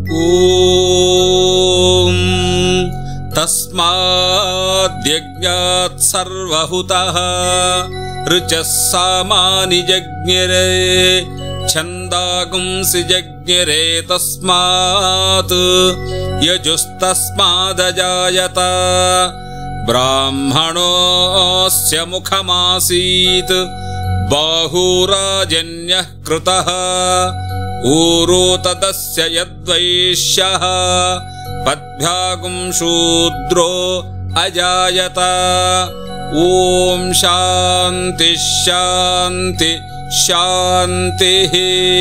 ॐ तस्माद्यज्ञात् सर्वहुतः ऋचः सामानि जज्ञिरे छन्दागुंसि जज्ञिरे तस्मात् यजुस्तस्मादजायत ब्राह्मणोऽस्य मुखमासीत् बाहुराजन्यः कृतः ऊरो तदस्य यद्वैश्यः पद्भ्यागुं शूद्रो अजायत ॐ शान्ति शान्ति शान्तिः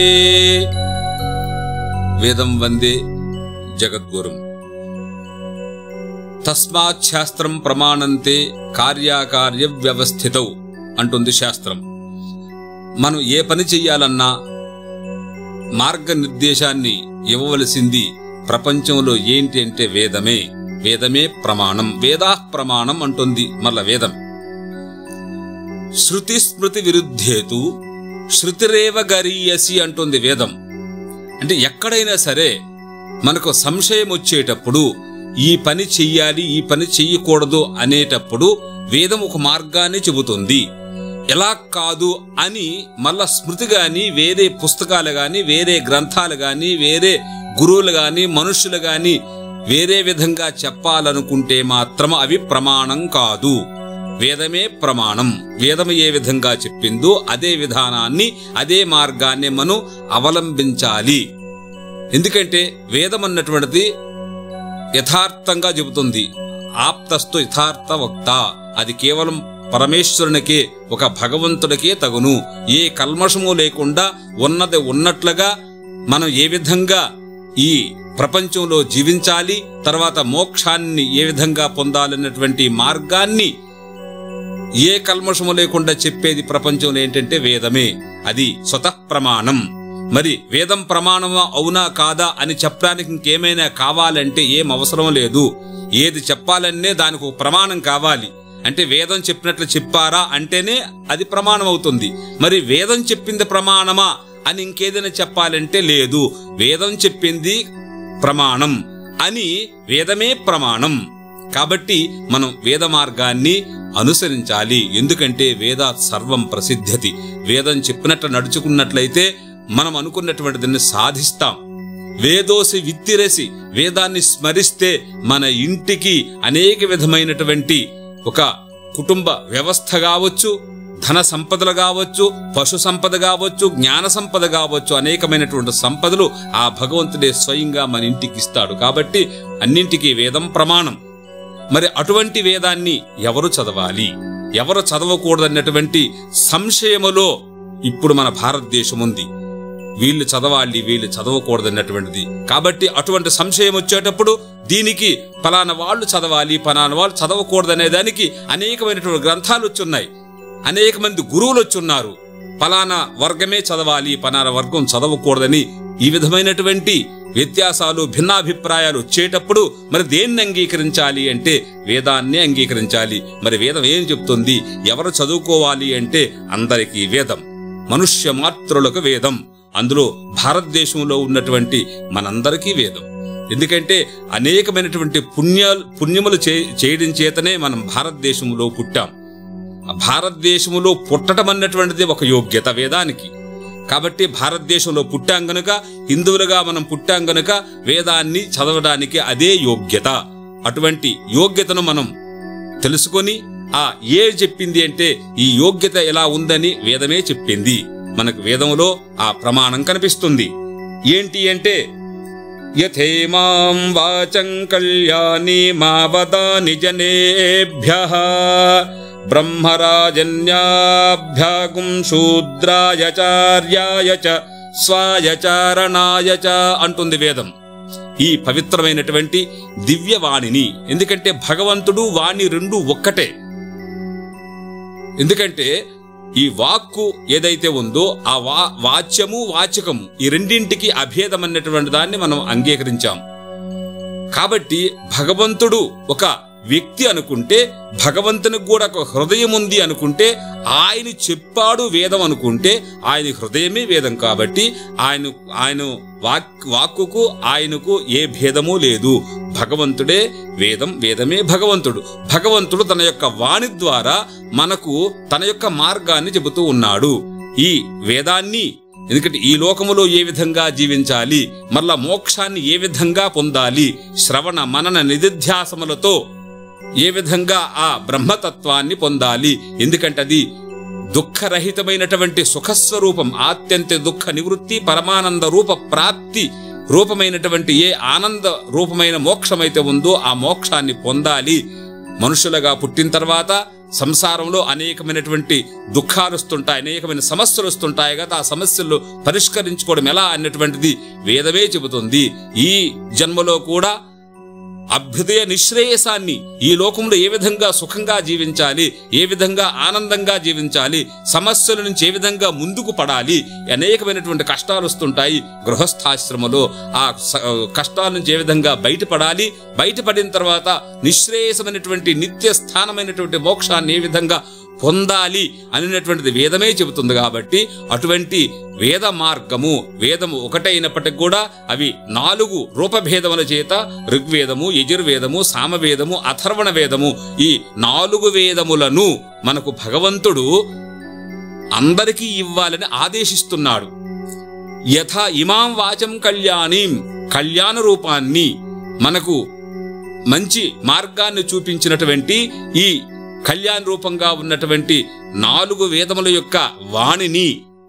వేదం వందే జగద్గురుం తస్మాత్ శాస్త్రం ప్రమాణంతే కార్యాకార్య వ్యవస్థితౌ అంటుంది శాస్త్రం మనం ఏ పని చెయ్యాలన్నా మార్గనిర్దేశాన్ని ఇవ్వవలసింది ప్రపంచంలో ఏంటి అంటే వేదమే వేదమే ప్రమాణం వేదా ప్రమాణం అంటుంది మళ్ళ వేదం శృతి స్మృతి విరుద్ధేతు శృతిరేవ గరీయసి అంటుంది వేదం అంటే ఎక్కడైనా సరే మనకు సంశయం వచ్చేటప్పుడు ఈ పని చెయ్యాలి ఈ పని చెయ్యకూడదు అనేటప్పుడు వేదం ఒక మార్గాన్ని చెబుతుంది ఎలా కాదు అని మళ్ళా స్మృతి గాని వేరే పుస్తకాలు గాని వేరే గ్రంథాలు గాని వేరే గురువులు గాని మనుషులు గాని వేరే విధంగా చెప్పాలనుకుంటే మాత్రం అవి ప్రమాణం కాదు వేదమే ప్రమాణం వేదం ఏ విధంగా చెప్పిందో అదే విధానాన్ని అదే మార్గాన్ని మనం అవలంబించాలి ఎందుకంటే వేదం అన్నటువంటిది యథార్థంగా చెబుతుంది ఆప్తస్తు యథార్థ వక్త అది కేవలం పరమేశ్వరునికే ఒక భగవంతుడికే తగును ఏ కల్మషము లేకుండా ఉన్నది ఉన్నట్లుగా మనం ఏ విధంగా ఈ ప్రపంచంలో జీవించాలి తర్వాత మోక్షాన్ని ఏ విధంగా పొందాలన్నటువంటి మార్గాన్ని ఏ కల్మషము లేకుండా చెప్పేది ప్రపంచంలో ఏంటంటే వేదమే అది స్వతః ప్రమాణం మరి వేదం ప్రమాణమా అవునా కాదా అని చెప్పడానికి ఇంకేమైనా కావాలంటే ఏం అవసరం లేదు ఏది చెప్పాలనే దానికి ఒక ప్రమాణం కావాలి అంటే వేదం చెప్పినట్లు చెప్పారా అంటేనే అది ప్రమాణం అవుతుంది మరి వేదం చెప్పింది ప్రమాణమా అని ఇంకేదైనా చెప్పాలంటే లేదు వేదం చెప్పింది ప్రమాణం అని వేదమే ప్రమాణం కాబట్టి మనం వేద మార్గాన్ని అనుసరించాలి ఎందుకంటే వేద సర్వం ప్రసిద్ధతి వేదం చెప్పినట్లు నడుచుకున్నట్లయితే మనం అనుకున్నటువంటి దాన్ని సాధిస్తాం వేదోసి విత్తిరేసి వేదాన్ని స్మరిస్తే మన ఇంటికి అనేక విధమైనటువంటి ఒక కుటుంబ వ్యవస్థ కావచ్చు ధన సంపదలు కావచ్చు పశు సంపద కావచ్చు జ్ఞాన సంపద కావచ్చు అనేకమైనటువంటి సంపదలు ఆ భగవంతుడే స్వయంగా మన ఇంటికి ఇస్తాడు కాబట్టి అన్నింటికీ వేదం ప్రమాణం మరి అటువంటి వేదాన్ని ఎవరు చదవాలి ఎవరు చదవకూడదన్నటువంటి సంశయములో ఇప్పుడు మన భారతదేశం ఉంది వీళ్ళు చదవాలి వీళ్ళు చదవకూడదన్నటువంటిది కాబట్టి అటువంటి సంశయం వచ్చేటప్పుడు దీనికి ఫలానా వాళ్ళు చదవాలి ఫలానా వాళ్ళు చదవకూడదనే దానికి అనేకమైనటువంటి గ్రంథాలు వచ్చున్నాయి అనేక మంది గురువులు వచ్చున్నారు ఫలానా వర్గమే చదవాలి ఫలానా వర్గం చదవకూడదని ఈ విధమైనటువంటి వ్యత్యాసాలు భిన్నాభిప్రాయాలు వచ్చేటప్పుడు మరి దేన్ని అంగీకరించాలి అంటే వేదాన్ని అంగీకరించాలి మరి వేదం ఏం చెప్తుంది ఎవరు చదువుకోవాలి అంటే అందరికీ వేదం మనుష్య మాత్రులకు వేదం అందులో భారతదేశంలో ఉన్నటువంటి మనందరికీ వేదం ఎందుకంటే అనేకమైనటువంటి పుణ్యాలు పుణ్యములు చే- చేయడం చేతనే మనం భారతదేశంలో పుట్టాం ఆ భారతదేశంలో పుట్టడం అన్నటువంటిది ఒక యోగ్యత వేదానికి కాబట్టి భారతదేశంలో పుట్టాం గనుక హిందువులుగా మనం పుట్టాం గనుక వేదాన్ని చదవడానికి అదే యోగ్యత అటువంటి యోగ్యతను మనం తెలుసుకొని ఆ ఏ చెప్పింది అంటే ఈ యోగ్యత ఎలా ఉందని వేదమే చెప్పింది మనకు వేదంలో ఆ ప్రమాణం కనిపిస్తుంది ఏంటి అంటే యథేమాం వాచం కళ్యాణి మావదాని జనేభ్య బ్రహ్మరాజన్యాభ్యాగుం శూద్రాయచార్యాయ చ స్వాయచారణాయ చ అంటుంది వేదం ఈ పవిత్రమైనటువంటి దివ్యవాణిని ఎందుకంటే భగవంతుడు వాణి రెండు ఒక్కటే ఎందుకంటే ఈ వాక్కు ఏదైతే ఉందో ఆ వా వాచ్యము వాచకము ఈ రెండింటికి అభేదం అన్నటువంటి దాన్ని మనం అంగీకరించాం కాబట్టి భగవంతుడు ఒక వ్యక్తి అనుకుంటే భగవంతునికి కూడా ఒక హృదయం ఉంది అనుకుంటే ఆయన చెప్పాడు వేదం అనుకుంటే ఆయన హృదయమే వేదం కాబట్టి ఆయన ఆయన వాక్ వాక్కుకు ఆయనకు ఏ భేదము లేదు భగవంతుడే వేదం వేదమే భగవంతుడు భగవంతుడు తన యొక్క వాణి ద్వారా మనకు తన యొక్క మార్గాన్ని చెబుతూ ఉన్నాడు ఈ వేదాన్ని ఎందుకంటే ఈ లోకములో ఏ విధంగా జీవించాలి మళ్ళా మోక్షాన్ని ఏ విధంగా పొందాలి శ్రవణ మనన నిధిధ్యాసములతో ఏ విధంగా ఆ బ్రహ్మతత్వాన్ని పొందాలి ఎందుకంటే అది దుఃఖరహితమైనటువంటి సుఖస్వరూపం ఆత్యంత దుఃఖ నివృత్తి పరమానంద రూప ప్రాప్తి రూపమైనటువంటి ఏ ఆనంద రూపమైన మోక్షమైతే ఉందో ఆ మోక్షాన్ని పొందాలి మనుషులుగా పుట్టిన తర్వాత సంసారంలో అనేకమైనటువంటి దుఃఖాలు వస్తుంటాయి అనేకమైన సమస్యలు వస్తుంటాయి కదా ఆ సమస్యలు పరిష్కరించుకోవడం ఎలా అన్నటువంటిది వేదమే చెబుతుంది ఈ జన్మలో కూడా అభ్యుదయ నిశ్రేయసాన్ని ఈ లోకంలో ఏ విధంగా సుఖంగా జీవించాలి ఏ విధంగా ఆనందంగా జీవించాలి సమస్యల నుంచి ఏ విధంగా ముందుకు పడాలి అనేకమైనటువంటి కష్టాలు వస్తుంటాయి గృహస్థాశ్రమలో ఆ స- కష్టాల నుంచి ఏ విధంగా బయటపడాలి బయటపడిన తర్వాత నిశ్రేయసమైనటువంటి నిత్య స్థానమైనటువంటి మోక్షాన్ని ఏ విధంగా పొందాలి అనేటువంటిది వేదమే చెబుతుంది కాబట్టి అటువంటి వేద మార్గము వేదము ఒకటైనప్పటికి కూడా అవి నాలుగు రూపభేదముల చేత ఋగ్వేదము యజుర్వేదము సామవేదము అథర్వణ వేదము ఈ నాలుగు వేదములను మనకు భగవంతుడు అందరికీ ఇవ్వాలని ఆదేశిస్తున్నాడు యథా ఇమాం వాచం కళ్యాణీం కళ్యాణ రూపాన్ని మనకు మంచి మార్గాన్ని చూపించినటువంటి ఈ కళ్యాణ రూపంగా ఉన్నటువంటి నాలుగు వేదముల యొక్క వాణిని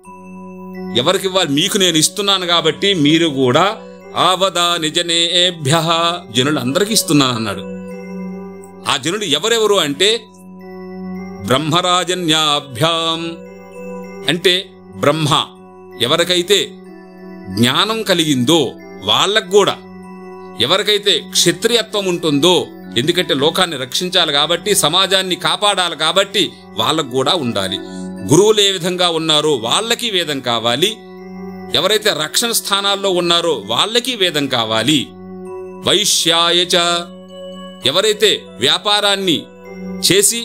ఎవరికి ఇవ్వాలి మీకు నేను ఇస్తున్నాను కాబట్టి మీరు కూడా ఆవదా నిజనేభ్య జనులందరికీ ఇస్తున్నాను అన్నాడు ఆ జనులు ఎవరెవరు అంటే బ్రహ్మరాజన్యాభ్యాం అంటే బ్రహ్మ ఎవరికైతే జ్ఞానం కలిగిందో వాళ్ళకు కూడా ఎవరికైతే క్షత్రియత్వం ఉంటుందో ఎందుకంటే లోకాన్ని రక్షించాలి కాబట్టి సమాజాన్ని కాపాడాలి కాబట్టి వాళ్ళకు కూడా ఉండాలి గురువులు ఏ విధంగా ఉన్నారో వాళ్ళకి వేదం కావాలి ఎవరైతే రక్షణ స్థానాల్లో ఉన్నారో వాళ్ళకి వేదం కావాలి వైశ్యాయచ ఎవరైతే వ్యాపారాన్ని చేసి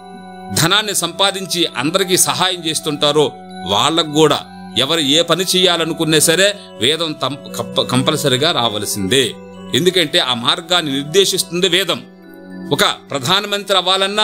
ధనాన్ని సంపాదించి అందరికీ సహాయం చేస్తుంటారో వాళ్ళకు కూడా ఎవరు ఏ పని చేయాలనుకున్నా సరే వేదం తం- కప్ప- కంపల్సరిగా రావలసిందే ఎందుకంటే ఆ మార్గాన్ని నిర్దేశిస్తుంది వేదం ఒక ప్రధానమంత్రి అవ్వాలన్నా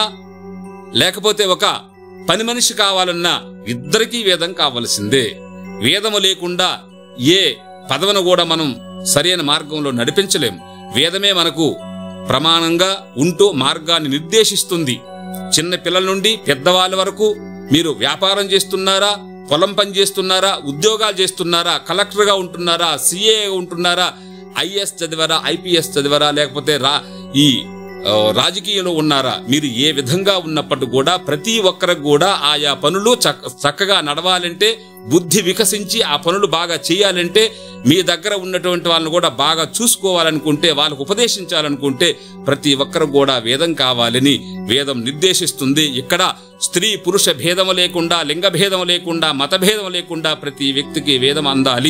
లేకపోతే ఒక పని మనిషి కావాలన్నా ఇద్దరికీ వేదం కావలసిందే వేదము లేకుండా ఏ పదవిని కూడా మనం సరైన మార్గంలో నడిపించలేం వేదమే మనకు ప్రమాణంగా ఉంటూ మార్గాన్ని నిర్దేశిస్తుంది చిన్న పిల్లల నుండి పెద్దవాళ్ళ వరకు మీరు వ్యాపారం చేస్తున్నారా పొలం పని చేస్తున్నారా ఉద్యోగాలు చేస్తున్నారా కలెక్టర్గా ఉంటున్నారా సిఏ ఉంటున్నారా ఐఎస్ చదివారా ఐపీఎస్ చదివారా లేకపోతే రా ఈ ఆ, రాజకీయంలో ఉన్నారా మీరు ఏ విధంగా ఉన్నప్పటికీ కూడా ప్రతి ఒక్కరికి కూడా ఆయా పనులు చక్క చక్కగా నడవాలంటే బుద్ధి వికసించి ఆ పనులు బాగా చేయాలంటే మీ దగ్గర ఉన్నటువంటి వాళ్ళని కూడా బాగా చూసుకోవాలనుకుంటే వాళ్ళకు ఉపదేశించాలనుకుంటే ప్రతి ఒక్కరు కూడా వేదం కావాలని వేదం నిర్దేశిస్తుంది ఇక్కడ స్త్రీ పురుష భేదము లేకుండా లింగ భేదం లేకుండా మత భేదం లేకుండా ప్రతి వ్యక్తికి వేదం అందాలి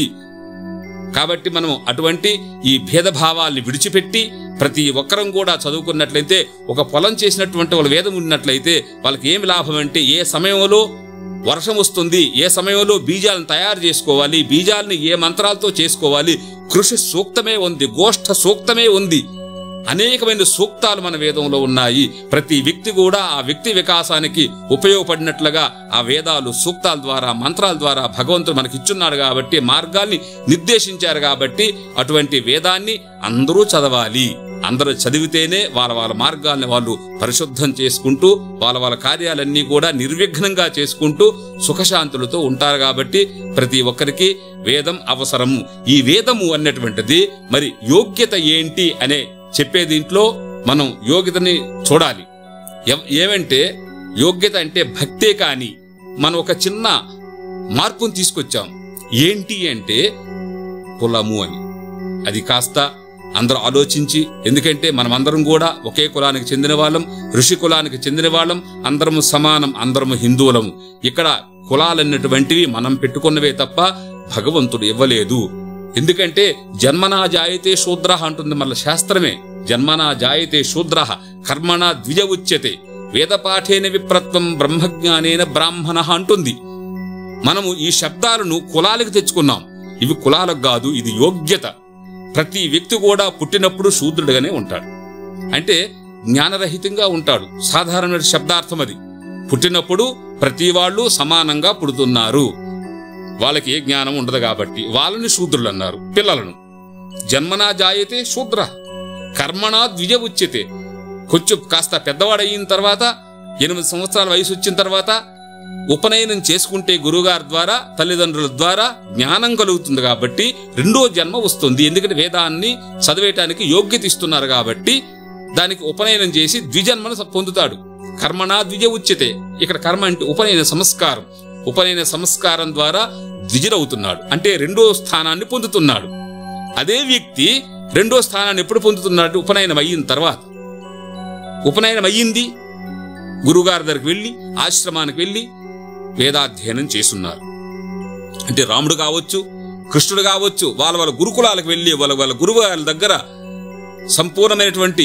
కాబట్టి మనం అటువంటి ఈ భేదభావాల్ని విడిచిపెట్టి ప్రతి ఒక్కరం కూడా చదువుకున్నట్లయితే ఒక పొలం చేసినటువంటి వాళ్ళ వేదం ఉన్నట్లయితే వాళ్ళకి ఏమి లాభం అంటే ఏ సమయంలో వర్షం వస్తుంది ఏ సమయంలో బీజాలను తయారు చేసుకోవాలి బీజాలని ఏ మంత్రాలతో చేసుకోవాలి కృషి సూక్తమే ఉంది గోష్ఠ సూక్తమే ఉంది అనేకమైన సూక్తాలు మన వేదంలో ఉన్నాయి ప్రతి వ్యక్తి కూడా ఆ వ్యక్తి వికాసానికి ఉపయోగపడినట్లుగా ఆ వేదాలు సూక్తాల ద్వారా మంత్రాల ద్వారా భగవంతుడు మనకి ఇచ్చున్నాడు కాబట్టి మార్గాల్ని నిర్దేశించారు కాబట్టి అటువంటి వేదాన్ని అందరూ చదవాలి అందరూ చదివితేనే వాళ్ళ వాళ్ళ మార్గాల్ని వాళ్ళు పరిశుద్ధం చేసుకుంటూ వాళ్ళ వాళ్ళ కార్యాలన్నీ కూడా నిర్విఘ్నంగా చేసుకుంటూ సుఖశాంతులతో ఉంటారు కాబట్టి ప్రతి ఒక్కరికి వేదం అవసరము ఈ వేదము అన్నటువంటిది మరి యోగ్యత ఏంటి అనే చెప్పే దీంట్లో మనం యోగ్యతని చూడాలి ఎవ్- ఏమంటే యోగ్యత అంటే భక్తే కాని మనం ఒక చిన్న మార్పును తీసుకొచ్చాం ఏంటి అంటే కులము అని అది కాస్త అందరూ ఆలోచించి ఎందుకంటే మనమందరం కూడా ఒకే కులానికి చెందిన వాళ్ళం ఋషి కులానికి చెందిన వాళ్ళం అందరము సమానం అందరము హిందువులము ఇక్కడ కులాలన్నటువంటివి మనం పెట్టుకున్నవే తప్ప భగవంతుడు ఇవ్వలేదు ఎందుకంటే జన్మనా జాయితే శూద్ర అంటుంది మళ్ళీ శాస్త్రమే జన్మనా జాయతే శూద్ర కర్మణ ద్విజ ఉచ్యతే వేదపాఠేన విప్రత్వం బ్రహ్మజ్ఞానేన బ్రాహ్మణ అంటుంది మనము ఈ శబ్దాలను కులాలకు తెచ్చుకున్నాం ఇవి కులాలకు కాదు ఇది యోగ్యత ప్రతి వ్యక్తి కూడా పుట్టినప్పుడు శూద్రుడుగానే ఉంటాడు అంటే జ్ఞానరహితంగా ఉంటాడు సాధారణమైన శబ్దార్థం అది పుట్టినప్పుడు ప్రతి వాళ్ళు సమానంగా పుడుతున్నారు వాళ్ళకి ఏ జ్ఞానం ఉండదు కాబట్టి వాళ్ళని శూద్రులు అన్నారు పిల్లలను జన్మనా జాయతే శూద్ర కర్మణా ద్విజ ఉచ్యతే కొంచెం కాస్త పెద్దవాడయిన తర్వాత ఎనిమిది సంవత్సరాల వయసు వచ్చిన తర్వాత ఉపనయనం చేసుకుంటే గురుగారి ద్వారా తల్లిదండ్రుల ద్వారా జ్ఞానం కలుగుతుంది కాబట్టి రెండో జన్మ వస్తుంది ఎందుకంటే వేదాన్ని చదివేయటానికి యోగ్యత ఇస్తున్నారు కాబట్టి దానికి ఉపనయనం చేసి ద్విజన్మను స- పొందుతాడు కర్మణా ద్విజ ఉచ్యతే ఇక్కడ కర్మ అంటే ఉపనయన సంస్కారం ఉపనయన సంస్కారం ద్వారా ద్విజుడవుతున్నాడు అంటే రెండో స్థానాన్ని పొందుతున్నాడు అదే వ్యక్తి రెండో స్థానాన్ని ఎప్పుడు పొందుతున్నాడు ఉపనయనం అయిన తర్వాత ఉపనయనం అయ్యింది గురుగారి దగ్గరికి వెళ్ళి ఆశ్రమానికి వెళ్ళి వేదాధ్యయనం చేస్తున్నారు అంటే రాముడు కావచ్చు కృష్ణుడు కావచ్చు వాళ్ళ వాళ్ళ గురుకులాలకు వెళ్ళి వాళ్ళ వాళ్ళ గురువు గారి దగ్గర సంపూర్ణమైనటువంటి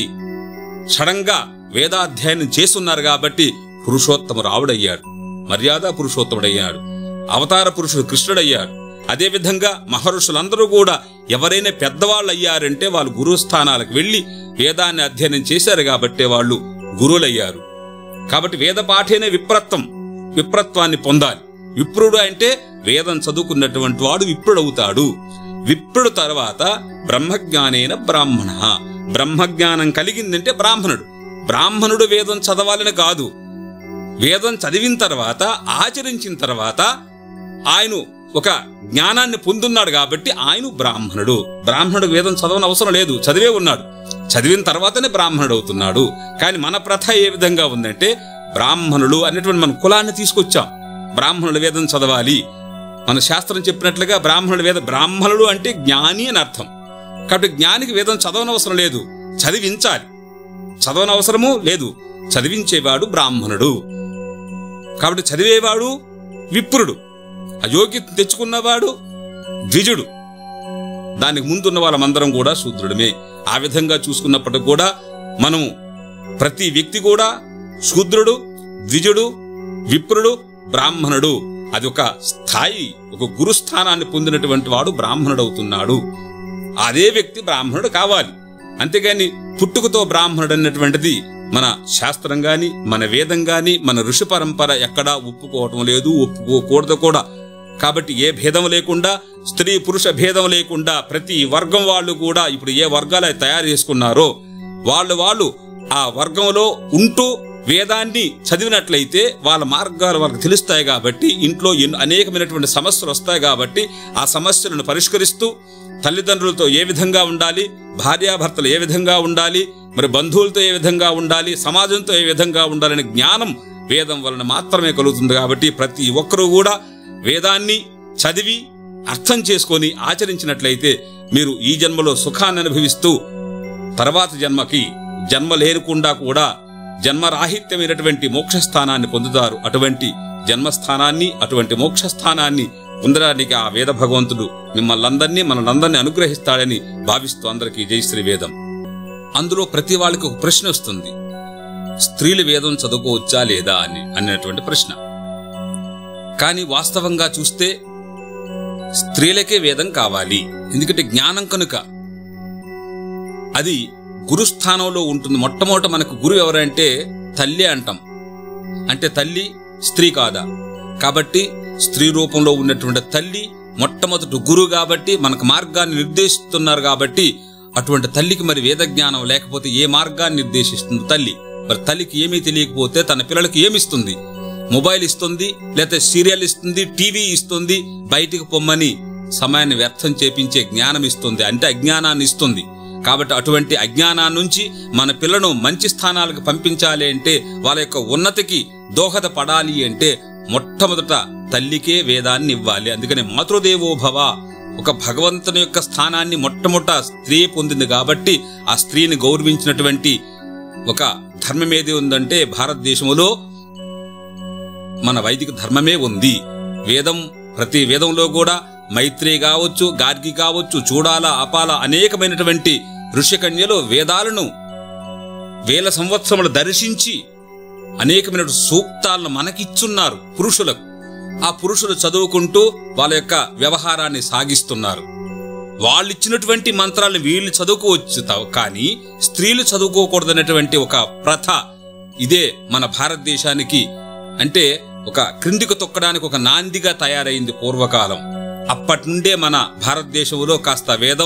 షడంగా వేదాధ్యయనం చేస్తున్నారు కాబట్టి పురుషోత్తమ రావుడయ్యాడు మర్యాద పురుషోత్తముడయ్యాడు అవతార పురుషుడు కృష్ణుడయ్యాడు అదేవిధంగా మహర్షులందరూ కూడా ఎవరైనా పెద్దవాళ్ళు అయ్యారంటే వాళ్ళు గురుస్థానాలకు వెళ్ళి వేదాన్ని అధ్యయనం చేశారు కాబట్టే వాళ్ళు గురువులయ్యారు కాబట్టి వేద పాఠేనే విప్రత్వం విప్రత్వాన్ని పొందాలి విప్రుడు అంటే వేదం చదువుకున్నటువంటి వాడు విప్రుడవుతాడు విప్రుడు తర్వాత బ్రహ్మజ్ఞానేన బ్రాహ్మణ బ్రహ్మజ్ఞానం కలిగిందంటే బ్రాహ్మణుడు బ్రాహ్మణుడు వేదం చదవాలని కాదు వేదం చదివిన తర్వాత ఆచరించిన తర్వాత ఆయన ఒక జ్ఞానాన్ని పొందున్నాడు కాబట్టి ఆయన బ్రాహ్మణుడు బ్రాహ్మణుడు వేదం చదవని అవసరం లేదు చదివే ఉన్నాడు చదివిన తర్వాతనే బ్రాహ్మణుడు అవుతున్నాడు కానీ మన ప్రథ ఏ విధంగా ఉందంటే బ్రాహ్మణులు అనేటువంటి మన కులాన్ని తీసుకొచ్చాం బ్రాహ్మణుడు వేదం చదవాలి మన శాస్త్రం చెప్పినట్లుగా బ్రాహ్మణుడు వేద బ్రాహ్మణుడు అంటే జ్ఞాని అని అర్థం కాబట్టి జ్ఞానికి వేదం చదవనవసరం లేదు చదివించాలి చదవనవసరము లేదు చదివించేవాడు బ్రాహ్మణుడు కాబట్టి చదివేవాడు విప్రుడు అయోగ్యత తెచ్చుకున్నవాడు ద్విజుడు దానికి ముందున్న వాళ్ళమందరం కూడా శూద్రుడమే ఆ విధంగా చూసుకున్నప్పటికి కూడా మనము ప్రతి వ్యక్తి కూడా శూద్రుడు ద్విజుడు విప్రుడు బ్రాహ్మణుడు అది ఒక స్థాయి ఒక గురుస్థానాన్ని పొందినటువంటి వాడు బ్రాహ్మణుడు అవుతున్నాడు అదే వ్యక్తి బ్రాహ్మణుడు కావాలి అంతేగాని పుట్టుకతో బ్రాహ్మణుడు అన్నటువంటిది మన శాస్త్రం గాని మన వేదం గాని మన ఋషి పరంపర ఎక్కడా ఒప్పుకోవటం లేదు ఒప్పుకోకూడదు కూడా కాబట్టి ఏ భేదం లేకుండా స్త్రీ పురుష భేదం లేకుండా ప్రతి వర్గం వాళ్ళు కూడా ఇప్పుడు ఏ వర్గాలు అయితే తయారు చేసుకున్నారో వాళ్ళు వాళ్ళు ఆ వర్గంలో ఉంటూ వేదాన్ని చదివినట్లయితే వాళ్ళ మార్గాలు వాళ్ళకి తెలుస్తాయి కాబట్టి ఇంట్లో ఎన్నో అనేకమైనటువంటి సమస్యలు వస్తాయి కాబట్టి ఆ సమస్యలను పరిష్కరిస్తూ తల్లిదండ్రులతో ఏ విధంగా ఉండాలి భార్యాభర్తలు ఏ విధంగా ఉండాలి మరి బంధువులతో ఏ విధంగా ఉండాలి సమాజంతో ఏ విధంగా ఉండాలనే జ్ఞానం వేదం వలన మాత్రమే కలుగుతుంది కాబట్టి ప్రతి ఒక్కరూ కూడా వేదాన్ని చదివి అర్థం చేసుకొని ఆచరించినట్లయితే మీరు ఈ జన్మలో సుఖాన్ని అనుభవిస్తూ తర్వాత జన్మకి జన్మ లేకుండా కూడా జన్మరాహిత్యమైనటువంటి మోక్షస్థానాన్ని పొందుతారు అటువంటి జన్మస్థానాన్ని అటువంటి మోక్షస్థానాన్ని పొందడానికి ఆ వేద భగవంతుడు మిమ్మల్ని అందరినీ మనల్ని అనుగ్రహిస్తాడని భావిస్తూ అందరికీ జయశ్రీ వేదం అందులో ప్రతి వాళ్ళకి ఒక ప్రశ్న వస్తుంది స్త్రీలు వేదం చదువుకోవచ్చా లేదా అని అన్నటువంటి ప్రశ్న కానీ వాస్తవంగా చూస్తే స్త్రీలకే వేదం కావాలి ఎందుకంటే జ్ఞానం కనుక అది గురుస్థానంలో ఉంటుంది మొట్టమొదట మనకు గురువు ఎవరంటే తల్లి అంటాం అంటే తల్లి స్త్రీ కాదా కాబట్టి స్త్రీ రూపంలో ఉన్నటువంటి తల్లి మొట్టమొదటి గురువు కాబట్టి మనకు మార్గాన్ని నిర్దేశిస్తున్నారు కాబట్టి అటువంటి తల్లికి మరి వేద జ్ఞానం లేకపోతే ఏ మార్గాన్ని నిర్దేశిస్తుంది తల్లి మరి తల్లికి ఏమీ తెలియకపోతే తన పిల్లలకి ఏమిస్తుంది మొబైల్ ఇస్తుంది లేకపోతే సీరియల్ ఇస్తుంది టీవీ ఇస్తుంది బయటికి పొమ్మని సమయాన్ని వ్యర్థం చేపించే జ్ఞానం ఇస్తుంది అంటే అజ్ఞానాన్ని ఇస్తుంది కాబట్టి అటువంటి అజ్ఞానాన్ని నుంచి మన పిల్లను మంచి స్థానాలకు పంపించాలి అంటే వాళ్ళ యొక్క ఉన్నతికి దోహద పడాలి అంటే మొట్టమొదట తల్లికే వేదాన్ని ఇవ్వాలి అందుకని మాతృదేవో భవ ఒక భగవంతుని యొక్క స్థానాన్ని మొట్టమొదట స్త్రీ పొందింది కాబట్టి ఆ స్త్రీని గౌరవించినటువంటి ఒక ధర్మం ఏది ఉందంటే భారతదేశంలో మన వైదిక ధర్మమే ఉంది వేదం ప్రతి వేదంలో కూడా మైత్రి కావచ్చు గార్గి కావచ్చు చూడాల అపాల అనేకమైనటువంటి ఋషికన్యలు వేదాలను వేల సంవత్సరములు దర్శించి అనేకమైన సూక్తాలను మనకిచ్చున్నారు పురుషులకు ఆ పురుషులు చదువుకుంటూ వాళ్ళ యొక్క వ్యవహారాన్ని సాగిస్తున్నారు వాళ్ళు ఇచ్చినటువంటి మంత్రాలను వీళ్ళు చదువుకోవచ్చు త- కానీ స్త్రీలు చదువుకోకూడదనేటువంటి ఒక ప్రథ ఇదే మన భారతదేశానికి అంటే ఒక క్రిందికి తొక్కడానికి ఒక నాందిగా తయారైంది పూర్వకాలం అప్పటి నుండే మన భారతదేశంలో కాస్త వేదం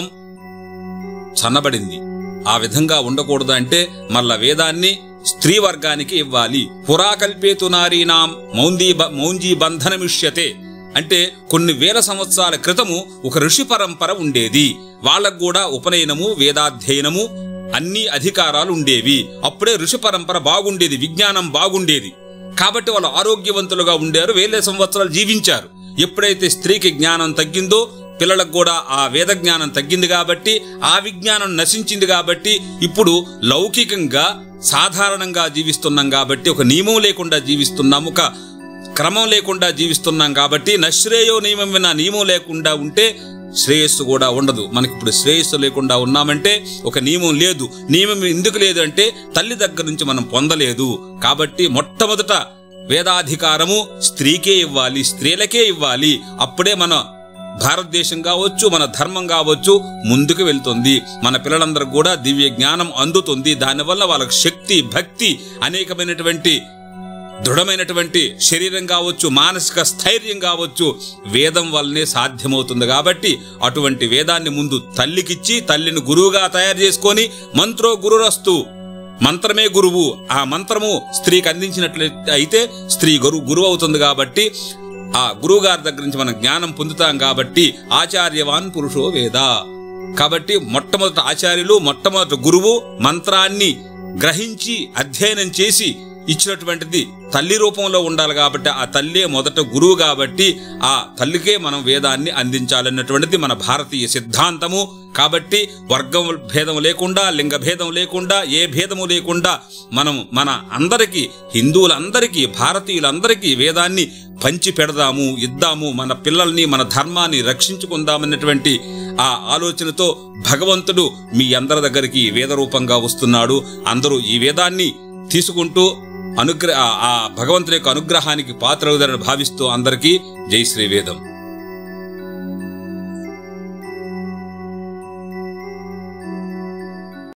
చన్నబడింది ఆ విధంగా ఉండకూడదు అంటే మళ్ళా వేదాన్ని స్త్రీ వర్గానికి ఇవ్వాలి పురాకల్పేతు నారీనాం మౌందీ బ- మౌంజీ బంధనమిష్యతే అంటే కొన్ని వేల సంవత్సరాల క్రితము ఒక ఋషి పరంపర ఉండేది వాళ్ళకు కూడా ఉపనయనము వేదాధ్యయనము అన్ని అధికారాలు ఉండేవి అప్పుడే ఋషి పరంపర బాగుండేది విజ్ఞానం బాగుండేది కాబట్టి వాళ్ళు ఆరోగ్యవంతులుగా ఉండారు వేల సంవత్సరాలు జీవించారు ఎప్పుడైతే స్త్రీకి జ్ఞానం తగ్గిందో పిల్లలకు కూడా ఆ వేద జ్ఞానం తగ్గింది కాబట్టి ఆ విజ్ఞానం నశించింది కాబట్టి ఇప్పుడు లౌకికంగా సాధారణంగా జీవిస్తున్నాం కాబట్టి ఒక నియమం లేకుండా జీవిస్తున్నాం ఒక క్రమం లేకుండా జీవిస్తున్నాం కాబట్టి నశ్రేయో నియమం విన నియమం లేకుండా ఉంటే శ్రేయస్సు కూడా ఉండదు మనకి ఇప్పుడు శ్రేయస్సు లేకుండా ఉన్నామంటే ఒక నియమం లేదు నియమం ఎందుకు లేదు అంటే తల్లి దగ్గర నుంచి మనం పొందలేదు కాబట్టి మొట్టమొదట వేదాధికారము స్త్రీకే ఇవ్వాలి స్త్రీలకే ఇవ్వాలి అప్పుడే మన భారతదేశం కావచ్చు మన ధర్మం కావచ్చు ముందుకు వెళ్తుంది మన పిల్లలందరూ కూడా దివ్య జ్ఞానం అందుతుంది దానివల్ల వాళ్ళకి శక్తి భక్తి అనేకమైనటువంటి దృఢమైనటువంటి శరీరం కావచ్చు మానసిక స్థైర్యం కావచ్చు వేదం వల్లనే సాధ్యమవుతుంది కాబట్టి అటువంటి వేదాన్ని ముందు తల్లికిచ్చి తల్లిని గురువుగా తయారు చేసుకొని మంత్రో గురురస్తు మంత్రమే గురువు ఆ మంత్రము స్త్రీకి అందించినట్లయితే అయితే స్త్రీ గురు గురువు అవుతుంది కాబట్టి ఆ గురువు గారి దగ్గర నుంచి మనం జ్ఞానం పొందుతాం కాబట్టి ఆచార్యవాన్ పురుషో వేద కాబట్టి మొట్టమొదటి ఆచార్యులు మొట్టమొదటి గురువు మంత్రాన్ని గ్రహించి అధ్యయనం చేసి ఇచ్చినటువంటిది తల్లి రూపంలో ఉండాలి కాబట్టి ఆ తల్లే మొదట గురువు కాబట్టి ఆ తల్లికే మనం వేదాన్ని అందించాలన్నటువంటిది మన భారతీయ సిద్ధాంతము కాబట్టి వర్గం భేదం లేకుండా లింగ భేదం లేకుండా ఏ భేదము లేకుండా మనం మన అందరికీ హిందువులందరికీ భారతీయులందరికీ వేదాన్ని పంచి పెడదాము ఇద్దాము మన పిల్లల్ని మన ధర్మాన్ని రక్షించుకుందామన్నటువంటి ఆ ఆలోచనతో భగవంతుడు మీ అందరి దగ్గరికి వేద రూపంగా వస్తున్నాడు అందరూ ఈ వేదాన్ని తీసుకుంటూ అనుగ్రహ ఆ భగవంతుని యొక్క అనుగ్రహానికి పాత్రవుదని భావిస్తూ అందరికీ జై శ్రీ వేదం